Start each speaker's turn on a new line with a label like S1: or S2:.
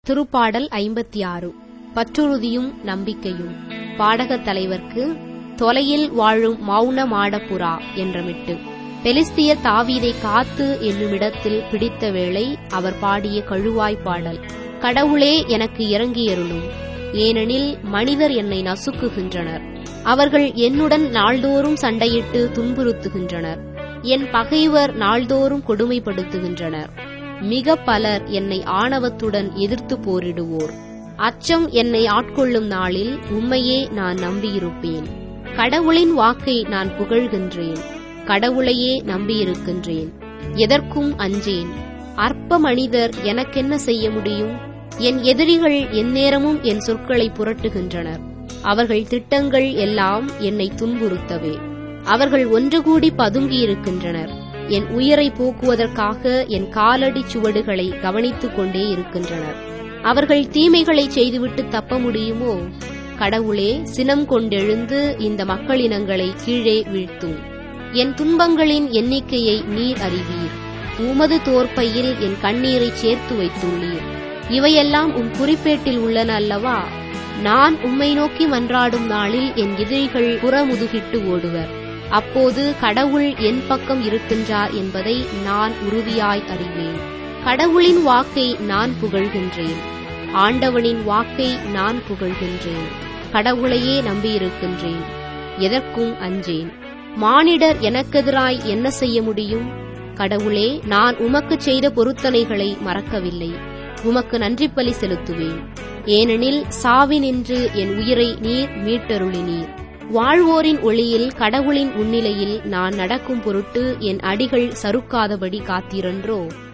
S1: திருப்பாடல் ஐம்பத்தி ஆறு பற்றுறுதியும் நம்பிக்கையும் பாடகத் தலைவர்க்கு தொலையில் வாழும் மௌன மாடப்புறா என்றமிட்டு பெலிஸ்தியர் தாவீதை காத்து என்னுமிடத்தில் பிடித்த வேளை அவர் பாடிய கழுவாய் பாடல் கடவுளே எனக்கு இறங்கியருளும் ஏனெனில் மனிதர் என்னை நசுக்குகின்றனர் அவர்கள் என்னுடன் நாள்தோறும் சண்டையிட்டு துன்புறுத்துகின்றனர் என் பகைவர் நாள்தோறும் கொடுமைப்படுத்துகின்றனர் மிக பலர் என்னை ஆணவத்துடன் எதிர்த்து போரிடுவோர் அச்சம் என்னை ஆட்கொள்ளும் நாளில் உம்மையே நான் நம்பியிருப்பேன் கடவுளின் வாக்கை நான் புகழ்கின்றேன் கடவுளையே நம்பியிருக்கின்றேன் எதற்கும் அஞ்சேன் அற்ப மனிதர் எனக்கென்ன செய்ய முடியும் என் எதிரிகள் எந்நேரமும் என் சொற்களை புரட்டுகின்றனர் அவர்கள் திட்டங்கள் எல்லாம் என்னை துன்புறுத்தவே அவர்கள் ஒன்று கூடி பதுங்கியிருக்கின்றனர் என் உயிரை போக்குவதற்காக என் காலடி சுவடுகளை கவனித்துக் கொண்டே இருக்கின்றனர் அவர்கள் தீமைகளை செய்துவிட்டு தப்ப முடியுமோ கடவுளே சினம் கொண்டெழுந்து இந்த மக்களினங்களை கீழே வீழ்த்தும் என் துன்பங்களின் எண்ணிக்கையை நீர் அறிவீர் உமது தோற்பையில் என் கண்ணீரை சேர்த்து வைத்துள்ளீர் இவையெல்லாம் உம் குறிப்பேட்டில் உள்ளன அல்லவா நான் உம்மை நோக்கி மன்றாடும் நாளில் என் எதிரிகள் புறமுதுகிட்டு ஓடுவர் அப்போது கடவுள் என் பக்கம் இருக்கின்றார் என்பதை நான் உறுதியாய் அறிவேன் கடவுளின் வாக்கை நான் புகழ்கின்றேன் ஆண்டவனின் வாக்கை நான் புகழ்கின்றேன் கடவுளையே நம்பியிருக்கின்றேன் எதற்கும் அஞ்சேன் மானிடர் எனக்கெதிராய் என்ன செய்ய முடியும் கடவுளே நான் உமக்கு செய்த பொருத்தனைகளை மறக்கவில்லை உமக்கு நன்றிப்பலி செலுத்துவேன் ஏனெனில் சாவினின்று என் உயிரை நீர் மீட்டருளினீர் வாழ்வோரின் ஒளியில் கடவுளின் முன்னிலையில் நான் நடக்கும் பொருட்டு என் அடிகள் சறுக்காதபடி காத்தீரன்றோ